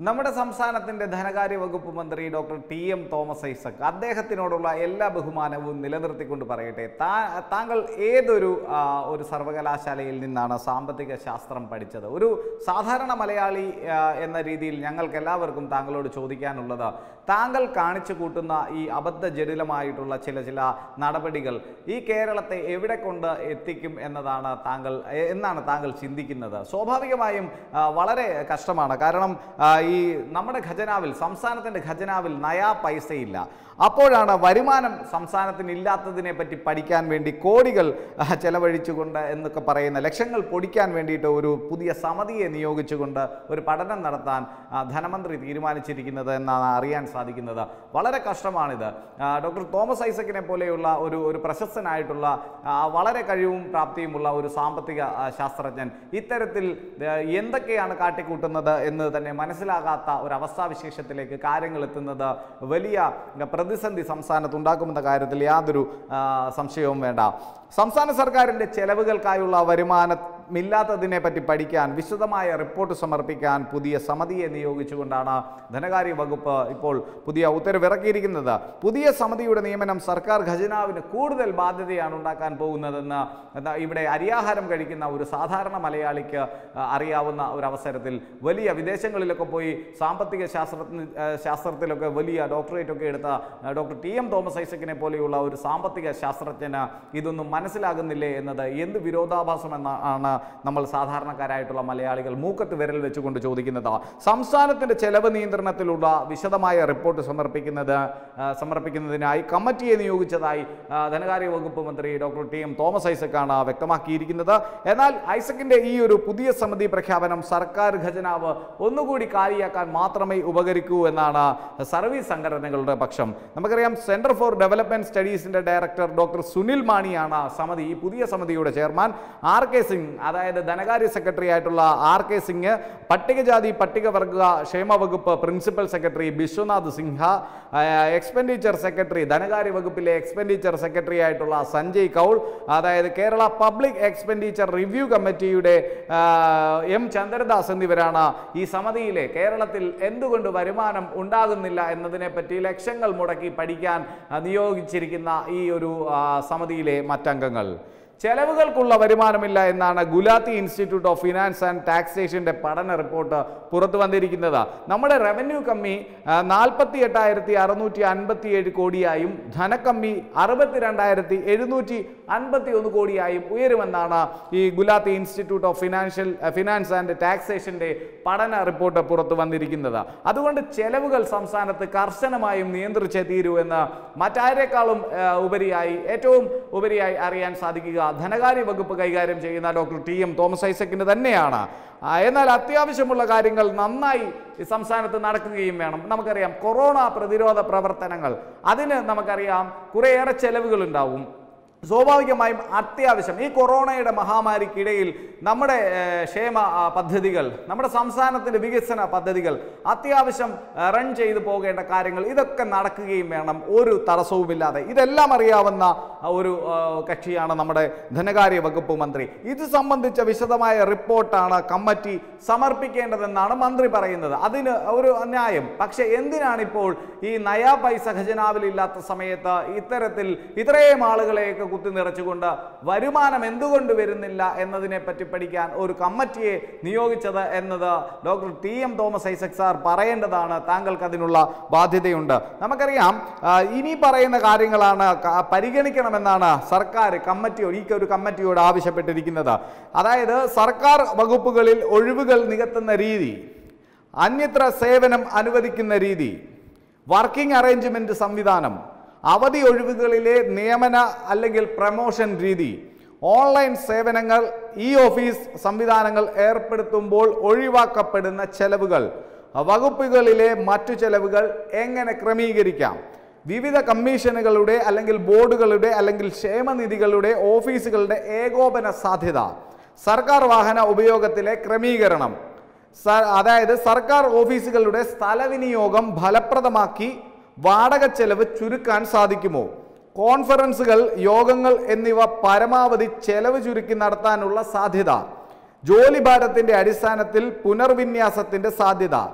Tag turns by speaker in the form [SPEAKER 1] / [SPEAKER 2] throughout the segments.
[SPEAKER 1] നമ്മുടെ സംസ്ഥാനത്തിന്റെ ധനകാര്യ വകുപ്പ് മന്ത്രി doctor T M Thomas Isaac അദ്ദേഹത്തിനോടുള്ള എല്ലാ ബഹുമാനവും നിലനിർത്തിക്കൊണ്ട് പറയട്ടെ താ- താങ്കൾ ഏതൊരു ആ, ഒരു സർവകലാശാലയിൽ നിന്നാണ് സാമ്പത്തിക ശാസ്ത്രം പഠിച്ചത് ഒരു സാധാരണ മലയാളി ആ, എന്ന രീതിയിൽ ഞങ്ങൾക്ക് എല്ലാവർക്കും താങ്കളോട് ചോദിക്കാനുള്ളത് താങ്കൾ കാണിച്ചു കൂട്ടുന്ന ഈ അബദ്ധജടിലമായിട്ടുള്ള ചില ചില നടപടികൾ ഈ കേരളത്തെ എവിടെ കൊണ്ട് എത്തിക്കും എന്നതാണ് താങ്കൾ എ- എന്നാണ് താങ്കൾ ചിന്തിക്കുന്നത് സ്വാഭാവികമായും ആ, വളരെ കഷ്ടമാണ് കാരണം ആ, ഈ നമ്മുടെ ഖജനാവിൽ സംസ്ഥാനത്തിൻ്റെ ഖജനാവിൽ നയാ പൈസയില്ല അപ്പോഴാണ് വരുമാനം സംസ്ഥാനത്തിന് ഇല്ലാത്തതിനെ പറ്റി പഠിക്കാൻ വേണ്ടി കോടികൾ ആ, ചെലവഴിച്ചുകൊണ്ട് എന്നൊക്കെ പറയുന്ന ലക്ഷങ്ങൾ പൊടിക്കാൻ വേണ്ടിയിട്ട് ഒരു പുതിയ സമിതിയെ നിയോഗിച്ചുകൊണ്ട് ഒരു പഠനം നടത്താൻ ആ, ധനമന്ത്രി തീരുമാനിച്ചിരിക്കുന്നത് എന്നാണ് അറിയാൻ സാധിക്കുന്നത് വളരെ കഷ്ടമാണിത് ആ, ഡോക്ടർ തോമസ് ഐസക്കിനെ പോലെയുള്ള ഒരു ഒരു പ്രശസ്തനായിട്ടുള്ള ആ, വളരെ കഴിവും പ്രാപ്തിയുമുള്ള ഒരു സാമ്പത്തിക ആ, ശാസ്ത്രജ്ഞൻ ഇത്തരത്തിൽ ആ, എന്തൊക്കെയാണ് കാട്ടിക്കൂട്ടുന്നത് എന്ന് തന്നെ മനസ്സിലാകാത്ത ഒരു അവസ്ഥാവിശേഷത്തിലേക്ക് കാര്യങ്ങൾ എത്തുന്നത് വലിയ പ്രതിസന്ധി സംസ്ഥാനത്ത് ഉണ്ടാക്കുമെന്ന കാര്യത്തിൽ യാതൊരു ആ, സംശയവും വേണ്ട സംസ്ഥാന സർക്കാരിൻ്റെ ചെലവുകൾക്കായുള്ള വരുമാനമില്ലാത്തതിനെ പറ്റി പഠിക്കാൻ വിശദമായ റിപ്പോർട്ട് സമർപ്പിക്കാൻ പുതിയ സമിതിയെ നിയോഗിച്ചുകൊണ്ടാണ് ധനകാര്യ വകുപ്പ് ഇപ്പോൾ പുതിയ ഉത്തരവിറക്കിയിരിക്കുന്നത് പുതിയ സമിതിയുടെ നിയമനം സർക്കാർ ഖജനാവിന് കൂടുതൽ ബാധ്യതയാണ് ഉണ്ടാക്കാൻ പോകുന്നതെന്ന് എന്താ ഇവിടെ അരിയാഹാരം കഴിക്കുന്ന ഒരു സാധാരണ മലയാളിക്ക് ആ, അറിയാവുന്ന ഒരു അവസരത്തിൽ വലിയ വിദേശങ്ങളിലൊക്കെ പോയി സാമ്പത്തിക ശാസ്ത്രത്തിന് ആ, ശാസ്ത്രത്തിലൊക്കെ വലിയ ഡോക്ടറേറ്റ് ഒക്കെ എടുത്ത ആ, ഡോക്ടർ ടി എം തോമസ് ഐസക്കിനെ പോലെയുള്ള ഒരു സാമ്പത്തിക ശാസ്ത്രജ്ഞന് ഇതൊന്നും മനസ്സിലാകുന്നില്ലേ എന്നത് എന്ത് വിരോധാഭാസം എന്നാണ് നമ്മൾ സാധാരണക്കാരായിട്ടുള്ള മലയാളികൾ മൂക്കത്ത് വിരൽ വെച്ചുകൊണ്ട് ചോദിക്കുന്നത് സംസ്ഥാനത്തിന്റെ ചെലവ് നിയന്ത്രണത്തിലുള്ള വിശദമായ റിപ്പോർട്ട് സമർപ്പിക്കുന്നത് ആ, സമർപ്പിക്കുന്നതിനായി കമ്മിറ്റിയെ നിയോഗിച്ചതായി ആ, ധനകാര്യ വകുപ്പ് മന്ത്രി ഡോക്ടർ ടി എം തോമസ് ഐസക്കാണ് വ്യക്തമാക്കിയിരിക്കുന്നത് എന്നാൽ ഐസക്കിന്റെ ഈ ഒരു പുതിയ സമിതി പ്രഖ്യാപനം സർക്കാർ ഖജനാവ് ഒന്നുകൂടി കാലിയാക്കാൻ മാത്രമേ ഉപകരിക്കൂ എന്നാണ് സർവീസ് സംഘടനകളുടെ പക്ഷം നമുക്കറിയാം സെന്റർ ഫോർ ഡെവലപ്മെന്റ് സ്റ്റഡീസിന്റെ ഡയറക്ടർ ഡോക്ടർ സുനിൽ മാണിയാണ് സമിതി ഈ പുതിയ സമിതിയുടെ ചെയർമാൻ ആർ കെ സിംഗ് അതായത് ധനകാര്യ സെക്രട്ടറി ആയിട്ടുള്ള ആർ കെ സിംഗ് പട്ടികജാതി പട്ടികവർഗ ക്ഷേമ വകുപ്പ് principal secretary Biswanath Sinha expenditure secretary ധനകാര്യ വകുപ്പിലെ എക്സ്പെൻഡിച്ചർ സെക്രട്ടറി ആയിട്ടുള്ള സഞ്ജയ് കൗൾ അതായത് കേരള പബ്ലിക് എക്സ്പെൻഡിച്ചർ റിവ്യൂ കമ്മിറ്റിയുടെ ആ, എം ചന്ദ്രദാസ് എന്നിവരാണ് ഈ സമിതിയിലെ കേരളത്തിൽ എന്തുകൊണ്ട് വരുമാനം ഉണ്ടാകുന്നില്ല എന്നതിനെപ്പറ്റി ലക്ഷങ്ങൾ മുടക്കി പഠിക്കാൻ ആ, നിയോഗിച്ചിരിക്കുന്ന ഈ ഒരു ആ, സമിതിയിലെ മറ്റംഗങ്ങൾ ചെലവുകൾക്കുള്ള വരുമാനമില്ല എന്നാണ് Gulati institute of finance and ടാക്സേഷന്റെ പഠന റിപ്പോർട്ട് പുറത്തു വന്നിരിക്കുന്നത് നമ്മുടെ റവന്യൂ കമ്മി നാൽപ്പത്തി എട്ടായിരത്തി അറുന്നൂറ്റി അൻപത്തി ഏഴ് കോടിയായും ധനക്കമ്മി അറുപത്തിരണ്ടായിരത്തി എഴുന്നൂറ്റി അൻപത്തി ഒന്ന് കോടിയായും ഉയരുമെന്നാണ് ഈ Gulati institute of financial finance and ടാക്സേഷന്റെ പഠന റിപ്പോർട്ട് പുറത്തു വന്നിരിക്കുന്നത് അതുകൊണ്ട് ചെലവുകൾ സംസ്ഥാനത്ത് കർശനമായും നിയന്ത്രിച്ചേ തീരൂ എന്ന് മറ്റാരേക്കാളും ആ, ഉപരിയായി ഏറ്റവും ഉപരിയായി അറിയാൻ സാധിക്കുക ധനകാര്യ വകുപ്പ് കൈകാര്യം ചെയ്യുന്ന ഡോക്ടർ ടി എം തോമസ് ഐസക്കിന് തന്നെയാണ് ആ, എന്നാൽ അത്യാവശ്യമുള്ള കാര്യങ്ങൾ നന്നായി ഈ സംസ്ഥാനത്ത് നടക്കുകയും വേണം നമുക്കറിയാം കൊറോണ പ്രതിരോധ പ്രവർത്തനങ്ങൾ അതിന് നമുക്കറിയാം കുറേയേറെ ചെലവുകൾ ഉണ്ടാവും സ്വാഭാവികമായും അത്യാവശ്യം ഈ കൊറോണയുടെ മഹാമാരിക്കിടയിൽ നമ്മുടെ ഏഹ്, ക്ഷേമ ആ, പദ്ധതികൾ നമ്മുടെ സംസ്ഥാനത്തിൻ്റെ വികസന പദ്ധതികൾ അത്യാവശ്യം ഏഹ്, റൺ ചെയ്തു പോകേണ്ട കാര്യങ്ങൾ ഇതൊക്കെ നടക്കുകയും വേണം ഒരു തടസ്സവുമില്ലാതെ ഇതെല്ലാം അറിയാവുന്ന ആ, ഒരു ആ, കക്ഷിയാണ് നമ്മുടെ ധനകാര്യ വകുപ്പ് മന്ത്രി ഇത് സംബന്ധിച്ച വിശദമായ റിപ്പോർട്ടാണ് കമ്മിറ്റി സമർപ്പിക്കേണ്ടതെന്നാണ് മന്ത്രി പറയുന്നത് അതിന് ഒരു ന്യായം പക്ഷെ എന്തിനാണ് ഇപ്പോൾ ഈ നയാ പൈസ ഖജനാവിലില്ലാത്ത സമയത്ത് ഇത്തരത്തിൽ ഇത്രയും ആളുകളെയൊക്കെ കുത്തി നിറച്ചുകൊണ്ട് വരുമാനം എന്തുകൊണ്ട് വരുന്നില്ല എന്നതിനെ പറ്റി പഠിക്കാൻ ഒരു കമ്മിറ്റിയെ നിയോഗിച്ചത് എന്നത് doctor T M Thomas Isaac sir പറയേണ്ടതാണ് താങ്കൾക്ക് അതിനുള്ള ബാധ്യതയുണ്ട് നമുക്കറിയാം ആ, ഇനി പറയുന്ന കാര്യങ്ങളാണ് ക- പരിഗണിക്കണമെന്നാണ് സർക്കാർ കമ്മിറ്റിയോട് ഈ ഒരു കമ്മിറ്റിയോട് ആവശ്യപ്പെട്ടിരിക്കുന്നത് അതായത് സർക്കാർ വകുപ്പുകളിൽ ഒഴിവുകൾ നികത്തുന്ന രീതി അന്യത്ര സേവനം അനുവദിക്കുന്ന രീതി വർക്കിംഗ് അറേഞ്ച്മെന്റ് സംവിധാനം അവധി ഒഴിവുകളിലെ നിയമന അല്ലെങ്കിൽ പ്രമോഷൻ രീതി ഓൺലൈൻ സേവനങ്ങൾ ഇ ഓഫീസ് സംവിധാനങ്ങൾ ഏർപ്പെടുത്തുമ്പോൾ ഒഴിവാക്കപ്പെടുന്ന ചെലവുകൾ വകുപ്പുകളിലെ മറ്റു ചെലവുകൾ എങ്ങനെ ക്രമീകരിക്കാം വിവിധ കമ്മീഷനുകളുടെ അല്ലെങ്കിൽ ബോർഡുകളുടെ അല്ലെങ്കിൽ ക്ഷേമനിധികളുടെ ഓഫീസുകളുടെ ഏകോപന സാധ്യത സർക്കാർ വാഹന ഉപയോഗത്തിലെ ക്രമീകരണം സ- അതായത് സർക്കാർ ഓഫീസുകളുടെ സ്ഥലവിനിയോഗം ഫലപ്രദമാക്കി വാടക ചെലവ് ചുരുക്കാൻ സാധിക്കുമോ കോൺഫറൻസുകൾ യോഗങ്ങൾ എന്നിവ പരമാവധി ചെലവ് ചുരുക്കി നടത്താനുള്ള സാധ്യത ജോലി ഭാരത്തിന്റെ അടിസ്ഥാനത്തിൽ പുനർവിന്യാസത്തിന്റെ സാധ്യത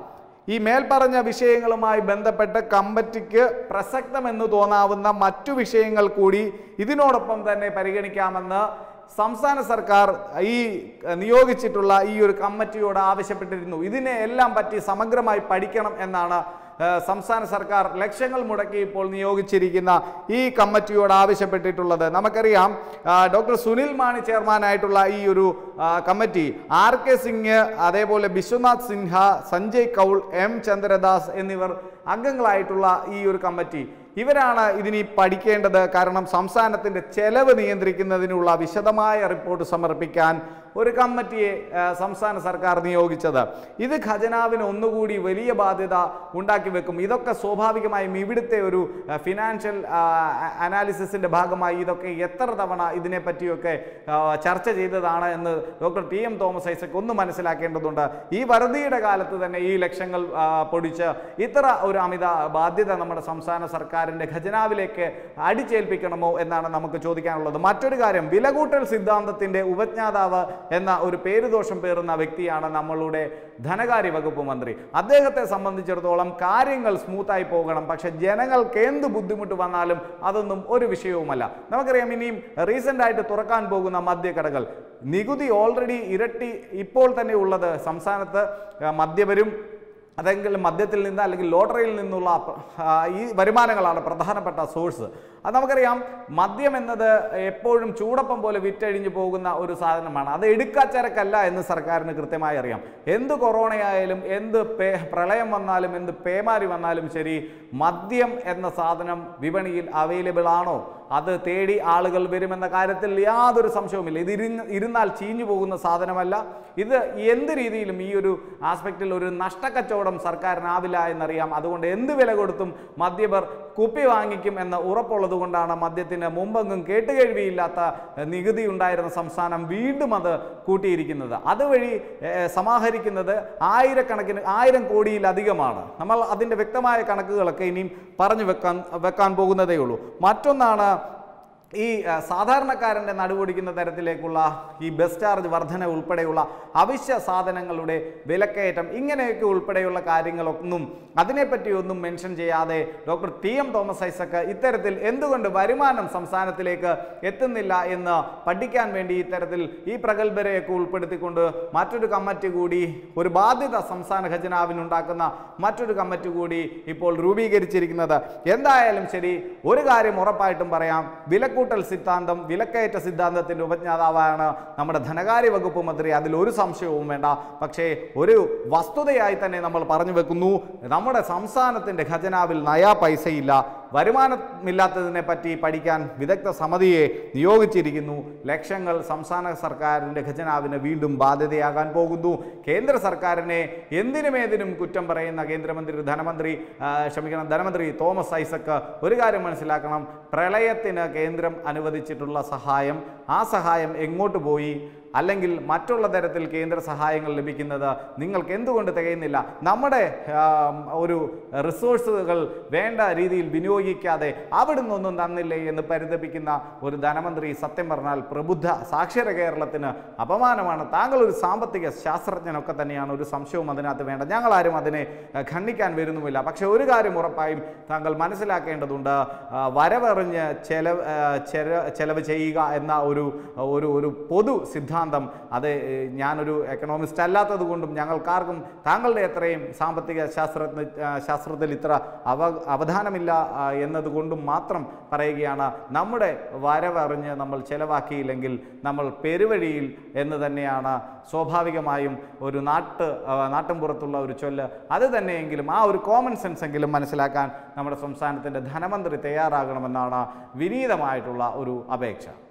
[SPEAKER 1] ഈ മേൽപ്പറഞ്ഞ വിഷയങ്ങളുമായി ബന്ധപ്പെട്ട് കമ്മിറ്റിക്ക് പ്രസക്തമെന്ന് തോന്നാവുന്ന മറ്റു വിഷയങ്ങൾ കൂടി ഇതിനോടൊപ്പം തന്നെ പരിഗണിക്കാമെന്ന് സംസ്ഥാന സർക്കാർ ഈ ഏഹ്, നിയോഗിച്ചിട്ടുള്ള ഈ ഒരു കമ്മിറ്റിയോട് ആവശ്യപ്പെട്ടിരുന്നു ഇതിനെ എല്ലാം പറ്റി സമഗ്രമായി പഠിക്കണം എന്നാണ് ഏഹ്, സംസ്ഥാന സർക്കാർ ലക്ഷങ്ങൾ മുടക്കി ഇപ്പോൾ നിയോഗിച്ചിരിക്കുന്ന ഈ കമ്മിറ്റിയോട് ആവശ്യപ്പെട്ടിട്ടുള്ളത് നമുക്കറിയാം ആ, ഡോക്ടർ സുനിൽ മാണി ചെയർമാനായിട്ടുള്ള ഈ ഒരു ആ, കമ്മിറ്റി ആർ കെ സിംഗ് അതേപോലെ വിശ്വനാഥ് സിൻഹ സഞ്ജയ് കൗൾ എം ചന്ദ്രദാസ് എന്നിവർ അംഗങ്ങളായിട്ടുള്ള ഈ ഒരു കമ്മിറ്റി ഇവരാണ് ഇതിനി പഠിക്കേണ്ടത് കാരണം സംസ്ഥാനത്തിന്റെ ചെലവ് നിയന്ത്രിക്കുന്നതിനുള്ള വിശദമായ റിപ്പോർട്ട് സമർപ്പിക്കാൻ ഒരു കമ്മിറ്റിയെ ആ, സംസ്ഥാന സർക്കാർ നിയോഗിച്ചത് ഇത് ഖജനാവിന് ഒന്നുകൂടി വലിയ ബാധ്യത ഉണ്ടാക്കി വെക്കും ഇതൊക്കെ സ്വാഭാവികമായും ഇവിടുത്തെ ഒരു ഫിനാൻഷ്യൽ അനാലിസിസിന്റെ ഭാഗമായി ഇതൊക്കെ എത്ര തവണ ഇതിനെപ്പറ്റിയൊക്കെ ആ, ചർച്ച ചെയ്തതാണ് എന്ന് doctor T M Thomas Isaac ഒന്ന് മനസ്സിലാക്കേണ്ടതുണ്ട് ഈ വറുതിയുടെ കാലത്ത് തന്നെ ഈ ലക്ഷങ്ങൾ ആ, പൊടിച്ച് ഇത്ര ഒരു അമിത ബാധ്യത നമ്മുടെ സംസ്ഥാന സർക്കാരിന്റെ ഖജനാവിലേക്ക് അടിച്ചേൽപ്പിക്കണമോ എന്നാണ് നമുക്ക് ചോദിക്കാനുള്ളത് മറ്റൊരു കാര്യം വിലകൂട്ടൽ സിദ്ധാന്തത്തിന്റെ ഉപജ്ഞാതാവ് എന്ന ഒരു പേരുദോഷം പേറുന്ന വ്യക്തിയാണ് നമ്മളുടെ ധനകാര്യ വകുപ്പ് മന്ത്രി അദ്ദേഹത്തെ സംബന്ധിച്ചിടത്തോളം കാര്യങ്ങൾ സ്മൂത്തായി പോകണം പക്ഷെ ജനങ്ങൾക്ക് എന്ത് ബുദ്ധിമുട്ട് വന്നാലും അതൊന്നും ഒരു വിഷയവുമല്ല നമുക്കറിയാം ഇനിയും റീസെന്റ് ആയിട്ട് തുറക്കാൻ പോകുന്ന മദ്യക്കടകൾ നികുതി ഓൾറെഡി ഇരട്ടി ഇപ്പോൾ തന്നെ ഉള്ളത് സംസ്ഥാനത്ത് ആ, മദ്യപരും അതെങ്കിൽ മദ്യത്തിൽ നിന്ന് അല്ലെങ്കിൽ ലോട്ടറിയിൽ നിന്നുള്ള പ- ആ, ഈ വരുമാനങ്ങളാണ് പ്രധാനപ്പെട്ട സോഴ്സ് അത് നമുക്കറിയാം മദ്യം എന്നത് എപ്പോഴും ചൂടപ്പം പോലെ വിറ്റഴിഞ്ഞു പോകുന്ന ഒരു സാധനമാണ് അത് എടുക്കാച്ചരക്കല്ല എന്ന് സർക്കാരിന് കൃത്യമായി അറിയാം എന്ത് കൊറോണയായാലും എന്ത് പേ പ്രളയം വന്നാലും എന്ത് പേമാരി വന്നാലും ശരി മദ്യം എന്ന സാധനം വിപണിയിൽ അവൈലബിൾ ആണോ അത് തേടി ആളുകൾ വരുമെന്ന കാര്യത്തിൽ യാതൊരു സംശയവുമില്ല ഇത് ഇരുന്ന് ഇരുന്നാൽ ചീഞ്ഞു പോകുന്ന സാധനമല്ല ഇത് എന്ത് രീതിയിലും ഈ ഒരു ആസ്പെക്റ്റിൽ ഒരു നഷ്ടക്കച്ചവടം സർക്കാരിനാവില്ല എന്നറിയാം അതുകൊണ്ട് എന്ത് വില കൊടുത്തും മദ്യപർ കുപ്പി വാങ്ങിക്കും എന്ന ഉറപ്പുള്ളത് കൊണ്ടാണ് മദ്യത്തിന് മുമ്പെങ്ങും കേട്ടുകേഴ്വിയില്ലാത്ത ഏഹ്, നികുതി ഉണ്ടായിരുന്ന സംസ്ഥാനം വീണ്ടും അത് കൂട്ടിയിരിക്കുന്നത് അതുവഴി ഏഹ്, സമാഹരിക്കുന്നത് ആയിരക്കണക്കിന് ആയിരം കോടിയിലധികമാണ് നമ്മൾ അതിൻ്റെ വ്യക്തമായ കണക്കുകളൊക്കെ ഇനിയും പറഞ്ഞു വെക്കാൻ വെക്കാൻ പോകുന്നതേ ഉള്ളൂ മറ്റൊന്നാണ് ഈ ആ, സാധാരണക്കാരൻ്റെ നടുവൊടിക്കുന്ന തരത്തിലേക്കുള്ള ഈ ബസ് ചാർജ് വർധന ഉൾപ്പെടെയുള്ള അവശ്യ സാധനങ്ങളുടെ വിലക്കയറ്റം ഇങ്ങനെയൊക്കെ ഉൾപ്പെടെയുള്ള കാര്യങ്ങളൊന്നും അതിനെപ്പറ്റിയൊന്നും മെൻഷൻ ചെയ്യാതെ doctor T M Thomas Isaac ഇത്തരത്തിൽ എന്തുകൊണ്ട് വരുമാനം സംസ്ഥാനത്തിലേക്ക് എത്തുന്നില്ല എന്ന് പഠിക്കാൻ വേണ്ടി ഇത്തരത്തിൽ ഈ പ്രഗത്ഭരെയൊക്കെ ഉൾപ്പെടുത്തിക്കൊണ്ട് മറ്റൊരു കമ്മിറ്റി കൂടി ഒരു ബാധ്യത സംസ്ഥാന ഖജനാവിനുണ്ടാക്കുന്ന മറ്റൊരു കമ്മിറ്റി കൂടി ഇപ്പോൾ രൂപീകരിച്ചിരിക്കുന്നത് എന്തായാലും ശരി ഒരു കാര്യം ഉറപ്പായിട്ടും പറയാം വിലക്കൂട്ടൽ സിദ്ധാന്തം വിലക്കയറ്റ സിദ്ധാന്തത്തിന്റെ ഉപജ്ഞാതാവാണ് നമ്മുടെ ധനകാര്യ വകുപ്പ് മന്ത്രി അതിൽ ഒരു സംശയവും വേണ്ട പക്ഷേ ഒരു വസ്തുതയായി തന്നെ നമ്മൾ പറഞ്ഞു വെക്കുന്നു നമ്മുടെ സംസ്ഥാനത്തിന്റെ ഖജനാവിൽ നയാ പൈസയില്ല വരുമാനമില്ലാത്തതിനെ പറ്റി പഠിക്കാൻ വിദഗ്ധ സമിതിയെ നിയോഗിച്ചിരിക്കുന്നു ലക്ഷങ്ങൾ സംസ്ഥാന സർക്കാരിന്റെ ഖജനാവിന് വീണ്ടും ബാധ്യതയാകാൻ പോകുന്നു കേന്ദ്ര സർക്കാരിനെ എന്തിനുമേതിനും കുറ്റം പറയുന്ന കേന്ദ്രമന്ത്രി ധനമന്ത്രി ആ, ക്ഷമിക്കണം ധനമന്ത്രി തോമസ് ഐസക്ക് ഒരു കാര്യം മനസ്സിലാക്കണം പ്രളയത്തിന് കേന്ദ്രം അനുവദിച്ചിട്ടുള്ള സഹായം ആ സഹായം എങ്ങോട്ട് പോയി അല്ലെങ്കിൽ മറ്റുള്ള തരത്തിൽ കേന്ദ്ര സഹായങ്ങൾ ലഭിക്കുന്നത് നിങ്ങൾക്ക് എന്തുകൊണ്ട് തികയുന്നില്ല നമ്മുടെ ആം, ഒരു റിസോഴ്സുകൾ വേണ്ട രീതിയിൽ വിനിയോഗിക്കാതെ അവിടുന്ന് ഒന്നും തന്നില്ലേ എന്ന് പരിതപിക്കുന്ന ഒരു ധനമന്ത്രി സത്യം പറഞ്ഞാൽ പ്രബുദ്ധ സാക്ഷര കേരളത്തിന് അപമാനമാണ് താങ്കൾ ഒരു സാമ്പത്തിക ശാസ്ത്രജ്ഞനൊക്കെ തന്നെയാണ് ഒരു സംശയവും അതിനകത്ത് വേണ്ട ഞങ്ങളാരും അതിനെ ആ, ഖണ്ഡിക്കാൻ വരുന്നുമില്ല പക്ഷേ ഒരു കാര്യം ഉറപ്പായും താങ്കൾ മനസ്സിലാക്കേണ്ടതുണ്ട് ആ, വരവറിഞ്ഞ് ചെലവ് ആ, ചെല- ചെലവ് ചെയ്യുക എന്ന ഒരു ഒരു ഒരു പൊതു സിദ്ധാന്തം അത് ഏ, ഞാനൊരു എക്കണോമിസ്റ്റ് അല്ലാത്തത് കൊണ്ടും ഞങ്ങൾക്കാർക്കും താങ്കളുടെ എത്രയും സാമ്പത്തിക ശാസ്ത്രജ്ഞ ആ, ശാസ്ത്രത്തിൽ ഇത്ര അവ അവധാനമില്ല ആ, എന്നതുകൊണ്ടും മാത്രം പറയുകയാണ് നമ്മുടെ വരവറിഞ്ഞ് നമ്മൾ ചെലവാക്കിയില്ലെങ്കിൽ നമ്മൾ പെരുവഴിയിൽ എന്ന് തന്നെയാണ് സ്വാഭാവികമായും ഒരു നാട്ട് ആ, നാട്ടും പുറത്തുള്ള ഒരു ചൊല്ല് അത് തന്നെയെങ്കിലും ആ ഒരു കോമൺ സെൻസ് എങ്കിലും മനസ്സിലാക്കാൻ നമ്മുടെ സംസ്ഥാനത്തിൻ്റെ ധനമന്ത്രി തയ്യാറാകണമെന്നാണ് വിനീതമായിട്ടുള്ള ഒരു അപേക്ഷ